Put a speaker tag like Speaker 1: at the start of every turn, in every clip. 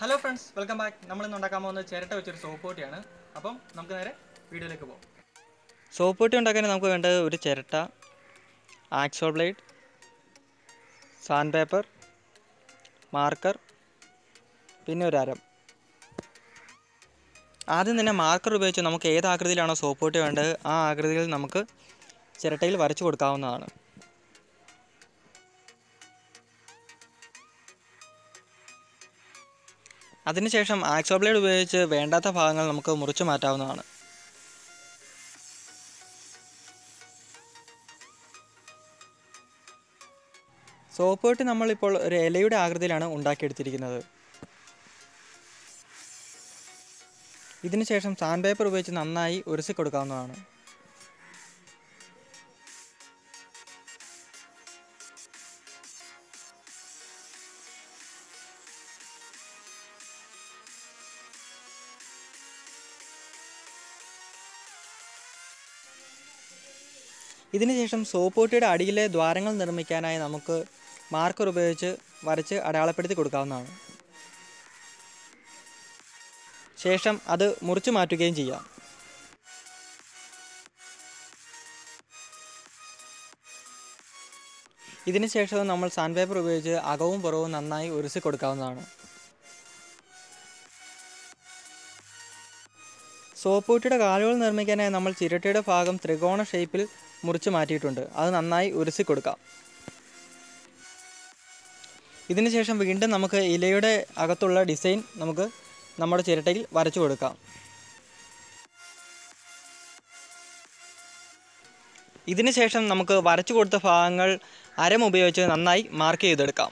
Speaker 1: hello friends welcome back നമ്മൾ ഇന്ന് ഉണ്ടാക്കാൻ പോകുന്നത് ചിരട്ട വെച്ചൊരു സോപ്പ് പൊട്ടിയാണ് അപ്പം നമുക്ക് നേരെ വീഡിയോയിലേക്ക് പോകാം സോപ്പ് പൊട്ടി ഉണ്ടാക്കാൻ നമുക്ക് വേണ്ടത് ഒരു ചിരട്ട hacksaw blade sandpaper marker പിന്നെ ഒരു അരം ആദ്യം തന്നെ മാർക്കർ ഉപയോഗിച്ച് നമുക്ക് ഏത് ആകൃതിയിലാണോ സോപ്പ് പൊട്ടി വേണ്ടത് ആ ആകൃതിയിൽ നമുക്ക് ചിരട്ടയിൽ വരച്ചു കൊടുക്കാവുന്നതാണ് അതിനുശേഷം ആക്സോ ബ്ലേഡ് ഉപയോഗിച്ച് വേണ്ടാത്ത ഭാഗങ്ങൾ നമുക്ക് മുറിച്ചു മാറ്റാവുന്നതാണ് സോപ്പ് പൊട്ടി നമ്മളിപ്പോൾ ഒരു ഇലയുടെ ആകൃതിയിലാണ് ഉണ്ടാക്കിയെടുത്തിരിക്കുന്നത് ഇതിനുശേഷം സാൻഡ് പേപ്പർ ഉപയോഗിച്ച് നന്നായി ഉരസി കൊടുക്കാവുന്നതാണ് ഇതിനുശേഷം സോപ്പ് പൊട്ടിയുടെ അടിയിലെ ദ്വാരങ്ങൾ നിർമ്മിക്കാനായി നമുക്ക് മാർക്കർ ഉപയോഗിച്ച് വരച്ച് അടയാളപ്പെടുത്തി കൊടുക്കാവുന്നതാണ് ശേഷം അത് മുറിച്ചു മാറ്റുകയും ചെയ്യാം ഇതിനുശേഷം നമ്മൾ സാൻഡ് പേപ്പർ ഉപയോഗിച്ച് അകവും പുറവും നന്നായി ഉരസി കൊടുക്കാവുന്നതാണ് സോപ്പ് പൊട്ടിയുടെ കാലുകൾ നിർമ്മിക്കാനായി നമ്മൾ ചിരട്ടയുടെ ഭാഗം ത്രികോണ ഷേപ്പിൽ മുറിച്ച് മാറ്റിയിട്ടുണ്ട് അത് നന്നായി ഉരസി കൊടുക്കാം ഇതിനുശേഷം വീണ്ടും നമുക്ക് ഇലയുടെ അകത്തുള്ള ഡിസൈൻ നമുക്ക് നമ്മുടെ ചിരട്ടയിൽ വരച്ചു കൊടുക്കാം ഇതിനുശേഷം നമുക്ക് വരച്ചു കൊടുത്ത ഭാഗങ്ങൾ അരം ഉപയോഗിച്ച് നന്നായി മാർക്ക് ചെയ്തെടുക്കാം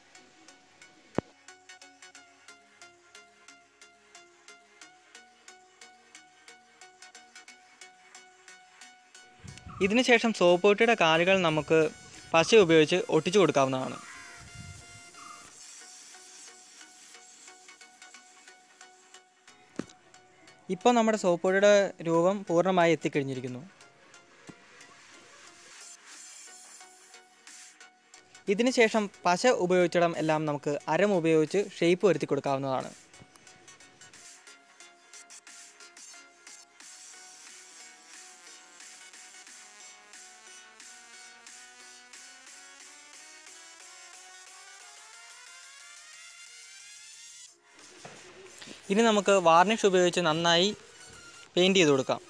Speaker 1: ഇതിനുശേഷം സോപ്പ് പൊട്ടിയുടെ കാലുകൾ നമുക്ക് പശ ഉപയോഗിച്ച് ഒട്ടിച്ചു കൊടുക്കാവുന്നതാണ് ഇപ്പോൾ നമ്മുടെ സോപ്പ് പൊടിയുടെ രൂപം പൂർണ്ണമായി എത്തിക്കഴിഞ്ഞിരിക്കുന്നു ഇതിനുശേഷം പശ ഉപയോഗിച്ചിടം എല്ലാം നമുക്ക് അരം ഉപയോഗിച്ച് ഷേപ്പ് വരുത്തി കൊടുക്കാവുന്നതാണ് ഇനി നമുക്ക് വാർണിഷ് ഉപയോഗിച്ച് നന്നായി പെയിൻറ് ചെയ്ത് കൊടുക്കാം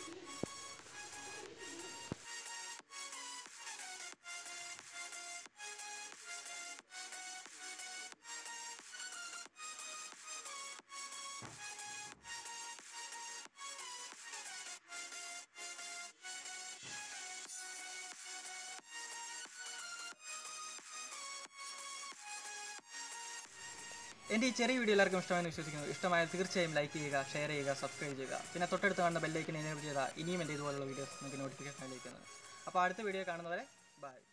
Speaker 1: എൻ്റെ ഈ ചെറിയ വീഡിയോ എല്ലാവർക്കും ഇഷ്ടമായെന്ന് വിശ്വസിക്കുന്നു ഇഷ്ടമായാൽ തീർച്ചയായും ലൈക്ക് ചെയ്യുക ഷെയർ ചെയ്യുക സബ്സ്ക്രൈബ് ചെയ്യുക പിന്നെ തൊട്ടടുത്ത് കാണുന്ന ബെല്ലൈക്കൻ എനേബിൾ ചെയ്താൽ ഇനിയും എൻ്റെ ഇതുപോലുള്ള വീഡിയോസ് നിങ്ങൾക്ക് നോട്ടിഫിക്കേഷൻ ലഭിക്കുന്നത് അപ്പോൾ അടുത്ത വീഡിയോ കാണുന്നവരെ ബൈ